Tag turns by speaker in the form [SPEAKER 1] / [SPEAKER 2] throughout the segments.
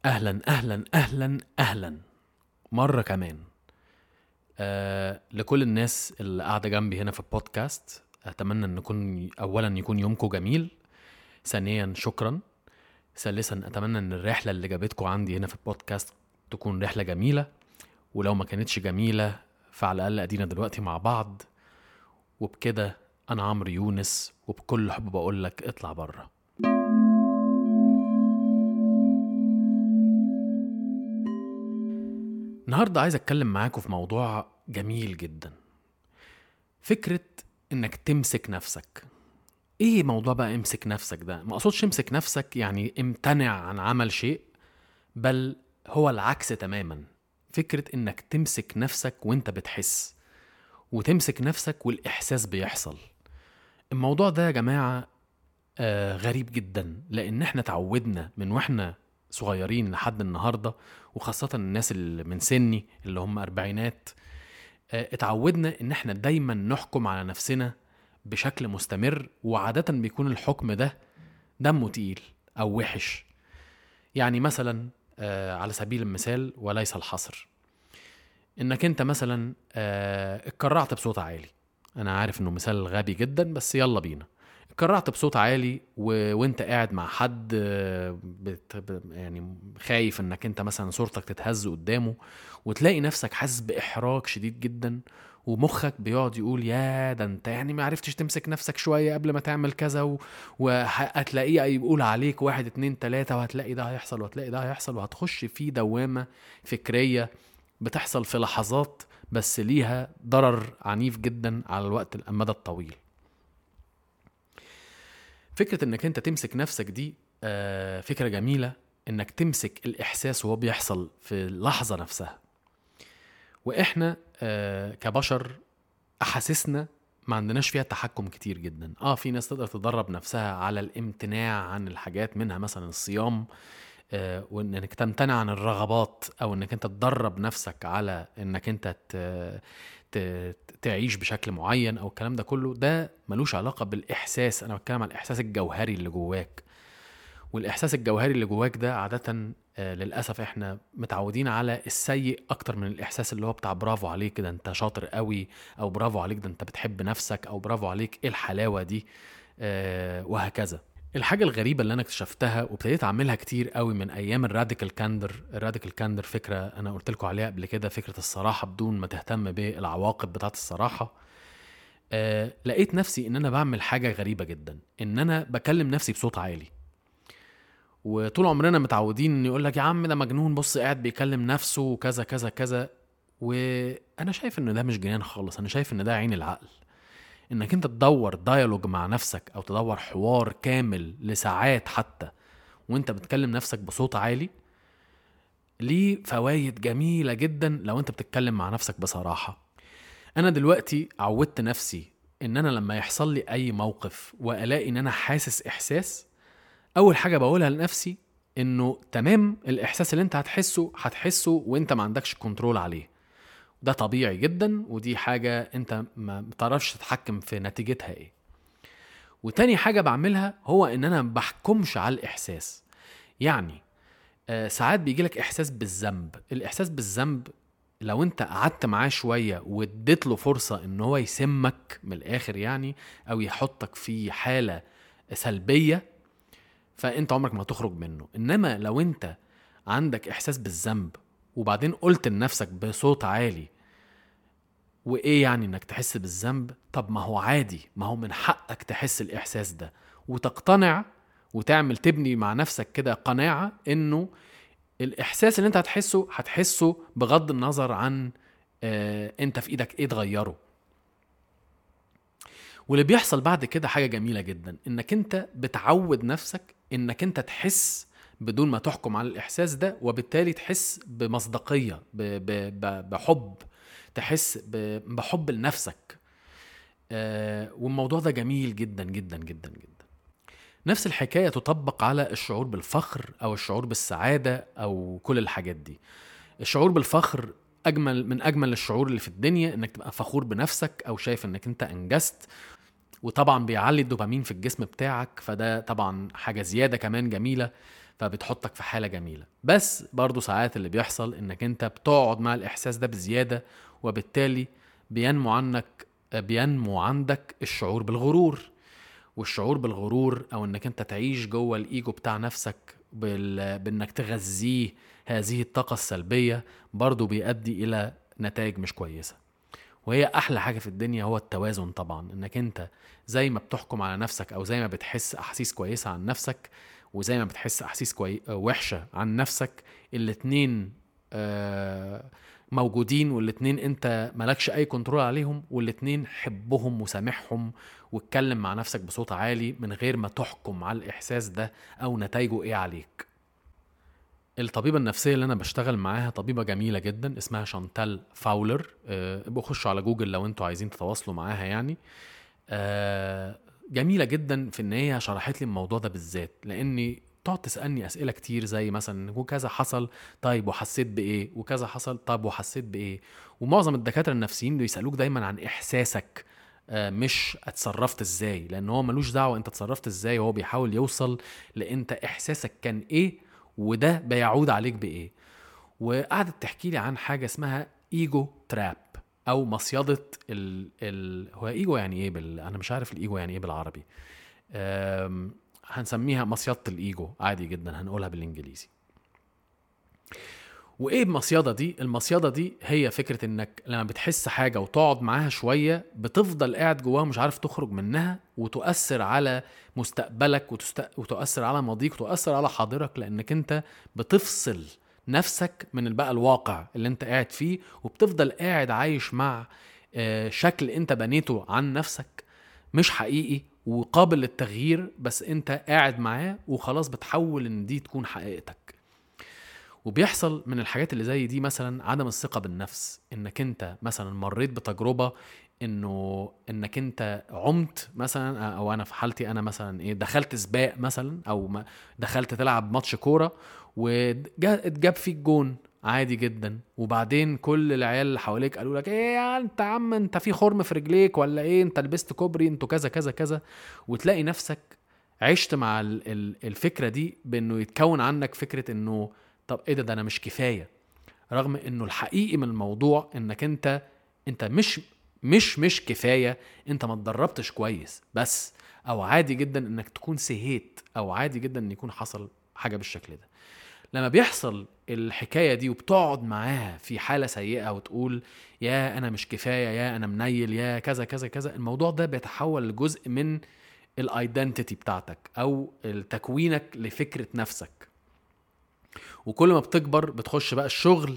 [SPEAKER 1] اهلا اهلا اهلا اهلا مره كمان آه لكل الناس اللي قاعده جنبي هنا في البودكاست اتمنى ان يكون اولا يكون يومكم جميل ثانيا شكرا ثالثا اتمنى ان الرحله اللي جابتكم عندي هنا في البودكاست تكون رحله جميله ولو ما كانتش جميله فعلى الاقل ادينا دلوقتي مع بعض وبكده انا عمرو يونس وبكل حب بقول لك اطلع بره النهارده عايز اتكلم معاكم في موضوع جميل جدا فكره انك تمسك نفسك ايه موضوع بقى امسك نفسك ده ما اقصدش امسك نفسك يعني امتنع عن عمل شيء بل هو العكس تماما فكره انك تمسك نفسك وانت بتحس وتمسك نفسك والاحساس بيحصل الموضوع ده يا جماعه آه غريب جدا لان احنا اتعودنا من واحنا صغيرين لحد النهارده وخاصه الناس اللي من سني اللي هم اربعينات آه اتعودنا ان احنا دايما نحكم على نفسنا بشكل مستمر وعاده بيكون الحكم ده دمه تقيل او وحش يعني مثلا آه على سبيل المثال وليس الحصر انك انت مثلا آه اتكرعت بصوت عالي انا عارف انه مثال غبي جدا بس يلا بينا اتكرعت بصوت عالي و... وانت قاعد مع حد آه، بت... ب- يعني خايف انك انت مثلا صورتك تتهز قدامه وتلاقي نفسك حاسس باحراج شديد جدا ومخك بيقعد يقول يا ده انت يعني ما عرفتش تمسك نفسك شويه قبل ما تعمل كذا و... وهتلاقيه يقول عليك واحد اتنين تلاته وهتلاقي ده هيحصل وهتلاقي ده هيحصل وهتخش في دوامه فكريه بتحصل في لحظات بس ليها ضرر عنيف جدا على الوقت المدى الطويل فكرة انك انت تمسك نفسك دي آه، فكرة جميلة انك تمسك الاحساس وهو بيحصل في اللحظة نفسها واحنا آه، كبشر احاسيسنا ما عندناش فيها تحكم كتير جدا اه في ناس تقدر تدرب نفسها على الامتناع عن الحاجات منها مثلا الصيام آه، وانك تمتنع عن الرغبات او انك انت تدرب نفسك على انك انت ت- ت- تعيش بشكل معين او الكلام ده كله ده ملوش علاقه بالاحساس انا بتكلم على الاحساس الجوهري اللي جواك والاحساس الجوهري اللي جواك ده عاده آه، للاسف احنا متعودين على السيء اكتر من الاحساس اللي هو بتاع برافو عليك ده انت شاطر قوي او برافو عليك ده انت بتحب نفسك او برافو عليك ايه الحلاوه دي آه، وهكذا الحاجة الغريبة اللي أنا اكتشفتها وابتديت أعملها كتير قوي من أيام الراديكال كاندر الراديكال كاندر فكرة أنا قلت لكم عليها قبل كده فكرة الصراحة بدون ما تهتم بالعواقب بتاعت الصراحة آه لقيت نفسي إن أنا بعمل حاجة غريبة جدا إن أنا بكلم نفسي بصوت عالي وطول عمرنا متعودين إن يقول لك يا عم ده مجنون بص قاعد بيكلم نفسه وكذا كذا كذا وأنا شايف إن ده مش جنان خالص أنا شايف إن ده عين العقل انك انت تدور ديالوج مع نفسك او تدور حوار كامل لساعات حتى وانت بتكلم نفسك بصوت عالي ليه فوائد جميلة جدا لو انت بتتكلم مع نفسك بصراحة انا دلوقتي عودت نفسي ان انا لما يحصل لي اي موقف والاقي ان انا حاسس احساس اول حاجة بقولها لنفسي انه تمام الاحساس اللي انت هتحسه هتحسه وانت ما عندكش كنترول عليه ده طبيعي جدا ودي حاجة انت ما بتعرفش تتحكم في نتيجتها ايه وتاني حاجة بعملها هو ان انا ما بحكمش على الاحساس يعني آه ساعات بيجيلك احساس بالذنب الاحساس بالذنب لو انت قعدت معاه شوية واديت له فرصة ان هو يسمك من الاخر يعني او يحطك في حالة سلبية فانت عمرك ما هتخرج منه انما لو انت عندك احساس بالذنب وبعدين قلت لنفسك بصوت عالي وايه يعني انك تحس بالذنب طب ما هو عادي ما هو من حقك تحس الاحساس ده وتقتنع وتعمل تبني مع نفسك كده قناعة انه الاحساس اللي انت هتحسه هتحسه بغض النظر عن آه انت في ايدك ايه تغيره واللي بيحصل بعد كده حاجة جميلة جدا انك انت بتعود نفسك انك انت تحس بدون ما تحكم على الاحساس ده وبالتالي تحس بمصداقية ب- ب- ب- بحب تحس ب- بحب لنفسك آه، والموضوع ده جميل جدا جدا جدا جدا نفس الحكاية تطبق على الشعور بالفخر أو الشعور بالسعادة أو كل الحاجات دي الشعور بالفخر أجمل من أجمل الشعور اللي في الدنيا إنك تبقى فخور بنفسك أو شايف إنك أنت أنجزت وطبعا بيعلي الدوبامين في الجسم بتاعك فده طبعا حاجة زيادة كمان جميلة فبتحطك في حاله جميله بس برضو ساعات اللي بيحصل انك انت بتقعد مع الاحساس ده بزياده وبالتالي بينمو عنك بينمو عندك الشعور بالغرور والشعور بالغرور او انك انت تعيش جوه الايجو بتاع نفسك بال... بانك تغذيه هذه الطاقه السلبيه برضو بيؤدي الى نتائج مش كويسه وهي احلى حاجه في الدنيا هو التوازن طبعا انك انت زي ما بتحكم على نفسك او زي ما بتحس احاسيس كويسه عن نفسك وزي ما بتحس احاسيس كوي... وحشه عن نفسك الاتنين آه موجودين والاتنين انت مالكش اي كنترول عليهم والاتنين حبهم وسامحهم واتكلم مع نفسك بصوت عالي من غير ما تحكم على الاحساس ده او نتائجه ايه عليك الطبيبة النفسية اللي أنا بشتغل معاها طبيبة جميلة جدا اسمها شانتال فاولر أه خشوا على جوجل لو انتوا عايزين تتواصلوا معاها يعني أه جميلة جدا في إن هي شرحت لي الموضوع ده بالذات لأني تقعد تسالني اسئله كتير زي مثلا وكذا حصل طيب وحسيت بايه وكذا حصل طيب وحسيت بايه ومعظم الدكاتره النفسيين بيسالوك دايما عن احساسك مش اتصرفت ازاي لان هو ملوش دعوه انت اتصرفت ازاي هو بيحاول يوصل لانت احساسك كان ايه وده بيعود عليك بايه وقعدت تحكي لي عن حاجه اسمها ايجو تراب او مصيده ال ال هو ايجو يعني ايه بال... انا مش عارف الايجو يعني ايه بالعربي هنسميها مصيدة الايجو عادي جدا هنقولها بالانجليزي وايه المصيدة دي المصيدة دي هي فكرة انك لما بتحس حاجة وتقعد معاها شوية بتفضل قاعد جواها مش عارف تخرج منها وتؤثر على مستقبلك وتست... وتؤثر على ماضيك وتؤثر على حاضرك لانك انت بتفصل نفسك من بقى الواقع اللي انت قاعد فيه وبتفضل قاعد عايش مع شكل انت بنيته عن نفسك مش حقيقي وقابل للتغيير بس انت قاعد معاه وخلاص بتحول ان دي تكون حقيقتك وبيحصل من الحاجات اللي زي دي مثلا عدم الثقه بالنفس انك انت مثلا مريت بتجربه انه انك انت عمت مثلا او انا في حالتي انا مثلا ايه دخلت سباق مثلا او ما دخلت تلعب ماتش كوره واتجاب فيك جون عادي جدا وبعدين كل العيال اللي حواليك قالوا لك ايه يا انت يا عم انت في خرم في رجليك ولا ايه انت لبست كوبري انتوا كذا كذا كذا وتلاقي نفسك عشت مع الفكره دي بانه يتكون عنك فكره انه طب ايه ده ده انا مش كفايه رغم انه الحقيقي من الموضوع انك انت انت مش مش مش كفايه انت ما اتدربتش كويس بس او عادي جدا انك تكون سهيت او عادي جدا ان يكون حصل حاجه بالشكل ده لما بيحصل الحكايه دي وبتقعد معاها في حاله سيئه وتقول يا انا مش كفايه يا انا منيل يا كذا كذا كذا الموضوع ده بيتحول لجزء من الايدنتيتي بتاعتك او تكوينك لفكره نفسك وكل ما بتكبر بتخش بقى الشغل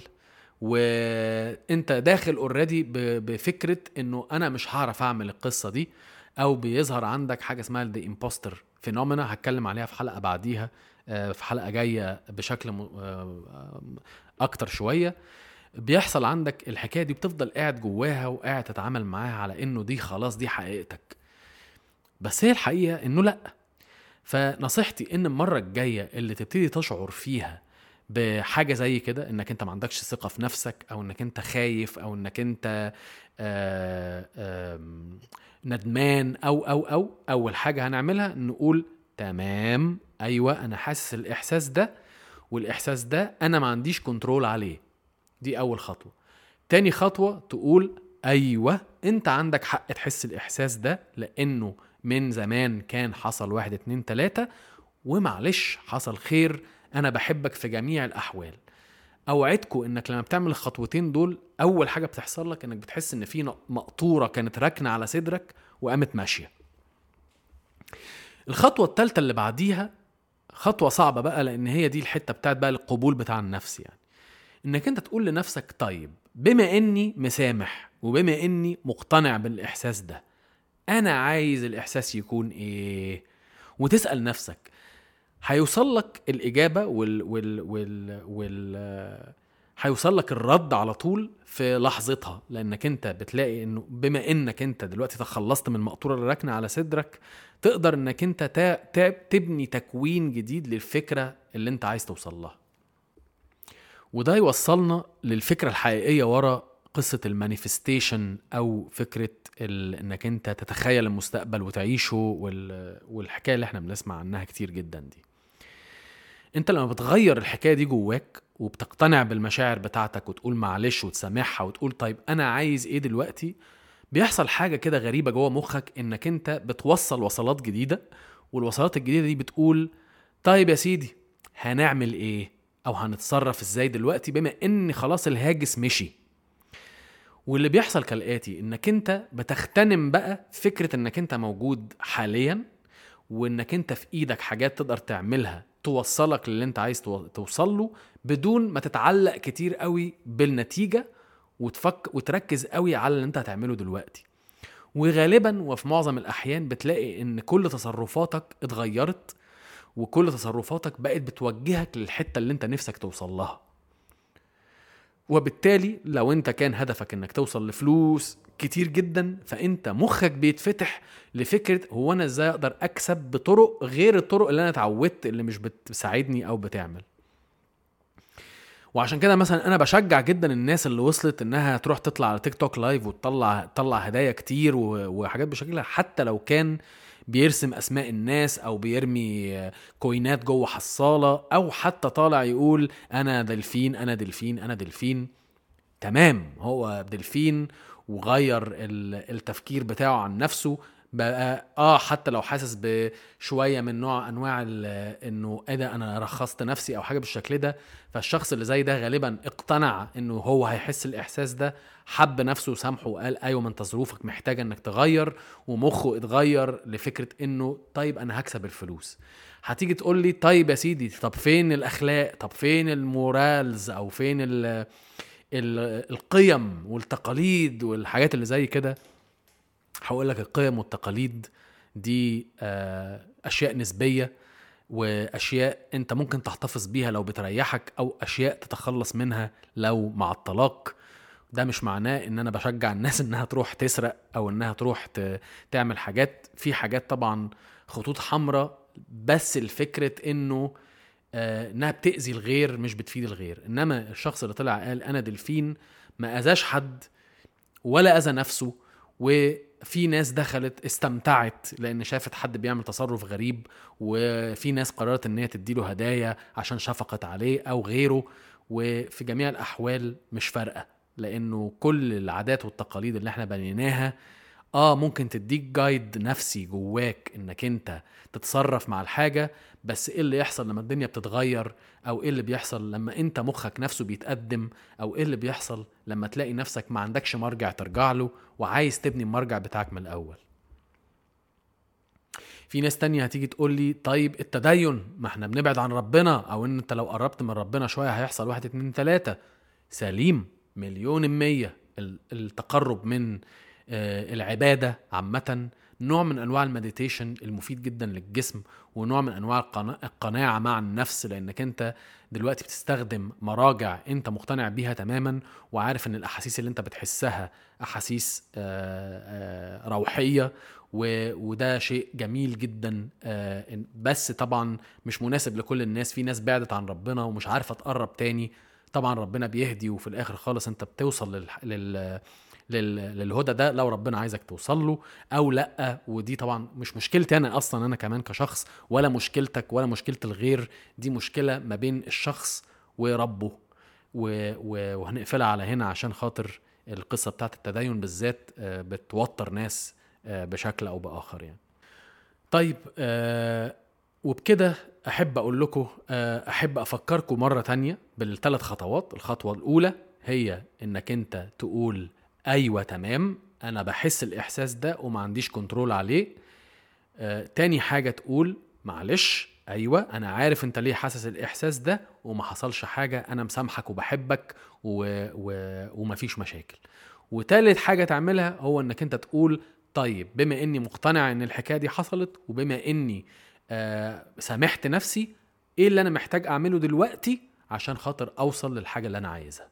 [SPEAKER 1] وانت داخل اوريدي بفكره انه انا مش هعرف اعمل القصه دي او بيظهر عندك حاجه اسمها الدي امبوستر فينومينا هتكلم عليها في حلقه بعديها في حلقه جايه بشكل اكتر شويه بيحصل عندك الحكايه دي بتفضل قاعد جواها وقاعد تتعامل معاها على انه دي خلاص دي حقيقتك بس هي الحقيقه انه لا فنصيحتي ان المره الجايه اللي تبتدي تشعر فيها بحاجه زي كده انك انت ما عندكش ثقه في نفسك او انك انت خايف او انك انت آآ آآ ندمان او او او اول حاجه هنعملها نقول تمام ايوه انا حاسس الاحساس ده والاحساس ده انا ما عنديش كنترول عليه دي اول خطوه تاني خطوه تقول ايوه انت عندك حق تحس الاحساس ده لانه من زمان كان حصل واحد اتنين تلاتة ومعلش حصل خير انا بحبك في جميع الاحوال اوعدكم انك لما بتعمل الخطوتين دول اول حاجه بتحصل لك انك بتحس ان في مقطوره كانت راكنه على صدرك وقامت ماشيه الخطوه الثالثه اللي بعديها خطوه صعبه بقى لان هي دي الحته بتاعت بقى القبول بتاع النفس يعني انك انت تقول لنفسك طيب بما اني مسامح وبما اني مقتنع بالاحساس ده انا عايز الاحساس يكون ايه وتسال نفسك هيوصل لك الاجابه وال وال وال وال هيوصل لك الرد على طول في لحظتها لانك انت بتلاقي انه بما انك انت دلوقتي تخلصت من المقطوره اللي راكنه على صدرك تقدر انك انت تا تا تبني تكوين جديد للفكره اللي انت عايز توصل لها وده يوصلنا للفكره الحقيقيه ورا قصه المانيفستيشن او فكره ال... انك انت تتخيل المستقبل وتعيشه وال... والحكايه اللي احنا بنسمع عنها كتير جدا دي انت لما بتغير الحكايه دي جواك وبتقتنع بالمشاعر بتاعتك وتقول معلش وتسامحها وتقول طيب انا عايز ايه دلوقتي بيحصل حاجه كده غريبه جوه مخك انك انت بتوصل وصلات جديده والوصلات الجديده دي بتقول طيب يا سيدي هنعمل ايه او هنتصرف ازاي دلوقتي بما ان خلاص الهاجس مشي واللي بيحصل كالاتي انك انت بتغتنم بقى فكره انك انت موجود حاليا وانك انت في ايدك حاجات تقدر تعملها توصلك للي انت عايز توصل له بدون ما تتعلق كتير قوي بالنتيجه وتفك وتركز قوي على اللي انت هتعمله دلوقتي وغالبا وفي معظم الاحيان بتلاقي ان كل تصرفاتك اتغيرت وكل تصرفاتك بقت بتوجهك للحته اللي انت نفسك توصل لها وبالتالي لو انت كان هدفك انك توصل لفلوس كتير جدا فانت مخك بيتفتح لفكره هو انا ازاي اقدر اكسب بطرق غير الطرق اللي انا اتعودت اللي مش بتساعدني او بتعمل وعشان كده مثلا انا بشجع جدا الناس اللي وصلت انها تروح تطلع على تيك توك لايف وتطلع تطلع هدايا كتير وحاجات بشكل حتى لو كان بيرسم اسماء الناس او بيرمي كوينات جوه حصاله او حتى طالع يقول انا دلفين انا دلفين انا دلفين تمام هو دلفين وغير التفكير بتاعه عن نفسه بقى اه حتى لو حاسس بشويه من نوع انواع انه ايه ده انا رخصت نفسي او حاجه بالشكل ده فالشخص اللي زي ده غالبا اقتنع انه هو هيحس الاحساس ده حب نفسه وسامحه وقال ايوه ما انت ظروفك محتاجه انك تغير ومخه اتغير لفكره انه طيب انا هكسب الفلوس هتيجي تقول لي طيب يا سيدي طب فين الاخلاق طب فين المورالز او فين ال ال القيم والتقاليد والحاجات اللي زي كده هقول لك القيم والتقاليد دي آه، اشياء نسبيه واشياء انت ممكن تحتفظ بيها لو بتريحك او اشياء تتخلص منها لو مع الطلاق ده مش معناه ان انا بشجع الناس انها تروح تسرق او انها تروح تعمل حاجات في حاجات طبعا خطوط حمراء بس الفكرة انه آه انها بتأذي الغير مش بتفيد الغير انما الشخص اللي طلع قال انا دلفين ما اذاش حد ولا اذى نفسه وفي ناس دخلت استمتعت لان شافت حد بيعمل تصرف غريب وفي ناس قررت ان هي تديله هدايا عشان شفقت عليه او غيره وفي جميع الاحوال مش فارقه لانه كل العادات والتقاليد اللي احنا بنيناها اه ممكن تديك جايد نفسي جواك انك انت تتصرف مع الحاجه بس ايه اللي يحصل لما الدنيا بتتغير او ايه اللي بيحصل لما انت مخك نفسه بيتقدم او ايه اللي بيحصل لما تلاقي نفسك ما عندكش مرجع ترجع له وعايز تبني المرجع بتاعك من الاول في ناس تانية هتيجي تقول لي طيب التدين ما احنا بنبعد عن ربنا او ان انت لو قربت من ربنا شوية هيحصل واحد اتنين تلاتة سليم مليون المية التقرب من آه، العبادة عامة نوع من انواع المديتيشن المفيد جدا للجسم ونوع من انواع القناعه مع النفس لانك انت دلوقتي بتستخدم مراجع انت مقتنع بيها تماما وعارف ان الاحاسيس اللي انت بتحسها احاسيس آه، آه، روحيه وده شيء جميل جدا بس طبعا مش مناسب لكل الناس في ناس بعدت عن ربنا ومش عارفه تقرب تاني طبعا ربنا بيهدي وفي الاخر خالص انت بتوصل لل... لل... لل... للهدى ده لو ربنا عايزك توصل له او لا ودي طبعا مش مشكلتي انا اصلا انا كمان كشخص ولا مشكلتك ولا مشكله الغير دي مشكله ما بين الشخص وربه و... و... وهنقفلها على هنا عشان خاطر القصه بتاعت التدين بالذات آه، بتوتر ناس آه، بشكل او باخر يعني طيب آه وبكده احب اقول لكم آه، احب افكركم مره تانية بالثلاث خطوات الخطوه الاولى هي انك انت تقول ايوه تمام انا بحس الاحساس ده وما عنديش كنترول عليه آه، تاني حاجه تقول معلش ايوه انا عارف انت ليه حاسس الاحساس ده وما حصلش حاجه انا مسامحك وبحبك و... و... ومفيش مشاكل وتالت حاجه تعملها هو انك انت تقول طيب بما اني مقتنع ان الحكايه دي حصلت وبما اني آه سامحت نفسي ايه اللي انا محتاج اعمله دلوقتي عشان خاطر اوصل للحاجه اللي انا عايزها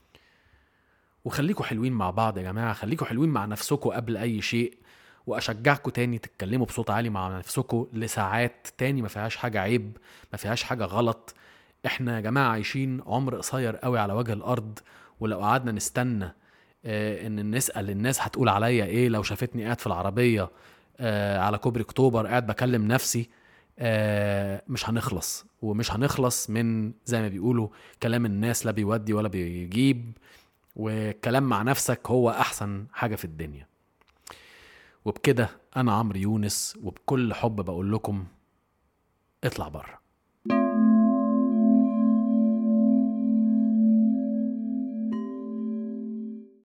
[SPEAKER 1] وخليكوا حلوين مع بعض يا جماعه خليكوا حلوين مع نفسكم قبل اي شيء واشجعكم تاني تتكلموا بصوت عالي مع نفسكم لساعات تاني ما فيهاش حاجه عيب ما فيهاش حاجه غلط احنا يا جماعه عايشين عمر قصير قوي على وجه الارض ولو قعدنا نستنى آه ان نسال الناس هتقول عليا ايه لو شافتني قاعد في العربيه آه على كوبري اكتوبر قاعد بكلم نفسي آه، مش هنخلص ومش هنخلص من زي ما بيقولوا كلام الناس لا بيودي ولا بيجيب والكلام مع نفسك هو احسن حاجه في الدنيا وبكده انا عمرو يونس وبكل حب بقول لكم اطلع بره